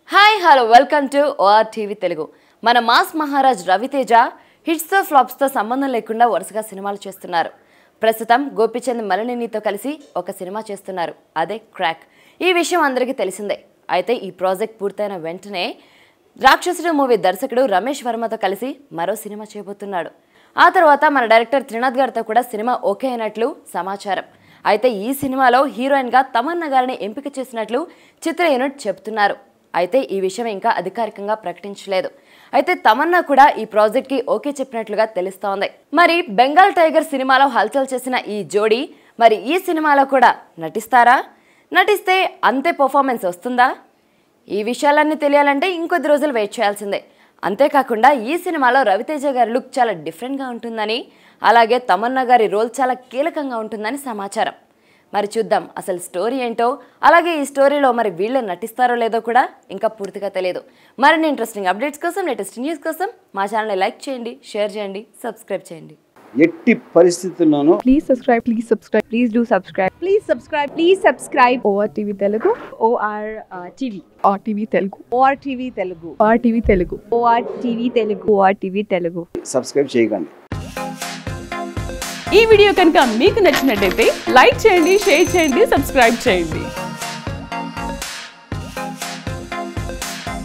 Hi hello welcome to OR TV Telugu మన mass Maharaj Raviteja హిట్స్తో ఫ్లాప్స్తో సంబంధం లేకుండా వరుసగా సినిమాలు చేస్తున్నారు ప్రస్తుతం గోపిచంద్ మలినేనితో కలిసి ఒక సినిమా చేస్తున్నారు అదే క్రాక్ ఈ విషయం అందరికీ తెలిసిందే అయితే ఈ ప్రాజెక్ట్ పూర్తయిన వెంటనే రాక్షసుడు మూవీ దర్శకుడు రమేష్ వర్మతో కలిసి మరో సినిమా చేయబోతున్నాడు ఆ తర్వాత మన డైరెక్టర్ త్రినాథ్ గారితో కూడా సినిమా ఓకే అయినట్లు సమాచారం అయితే ఈ సినిమాలో హీరోయిన్గా తమన్నా గారిని ఎంపిక చేసినట్లు చిత్ర యూనిట్ చెబుతున్నారు అయితే ఈ విషయం ఇంకా అధికారికంగా ప్రకటించలేదు అయితే తమన్నా కూడా ఈ ప్రాజెక్ట్కి ఓకే చెప్పినట్లుగా తెలుస్తోంది మరి బెంగాల్ టైగర్ సినిమాలో హల్చల్ చేసిన ఈ జోడీ మరి ఈ సినిమాలో కూడా నటిస్తారా నటిస్తే అంతే పర్ఫార్మెన్స్ వస్తుందా ఈ విషయాలన్నీ తెలియాలంటే ఇంకొద్ది రోజులు వెయిట్ చేయాల్సిందే అంతేకాకుండా ఈ సినిమాలో రవితేజ గారి లుక్ చాలా డిఫరెంట్గా ఉంటుందని అలాగే తమన్నా గారి రోల్ చాలా కీలకంగా ఉంటుందని సమాచారం మరి చూద్దాం అసలు స్టోరీ ఏంటో అలాగే ఈ స్టోరీలో మరి వీళ్ళు నటిస్తారో లేదో కూడా ఇంకా పూర్తిగా తెలియదు మరిన్ని ఇంట్రెస్టింగ్ అప్డేట్స్ కోసం లేటెస్ట్ న్యూస్ కోసం మా ఛానల్ని లైక్ చేయండి షేర్ చేయండి సబ్స్క్రైబ్ చేయండి ఎట్టి పరిస్థితుల్లోనూ Please subscribe, please subscribe, please do subscribe. Please subscribe. Please subscribe OR TV Telugu, OR uh, TV. OR TV Telugu, OR TV Telugu. OR TV Telugu, OR TV Telugu. OR TV Telugu. Subscribe చేయకండి ఈ video కనుక మీకు నచ్చినట్టయితే like చేయండి share చేయండి subscribe చేయండి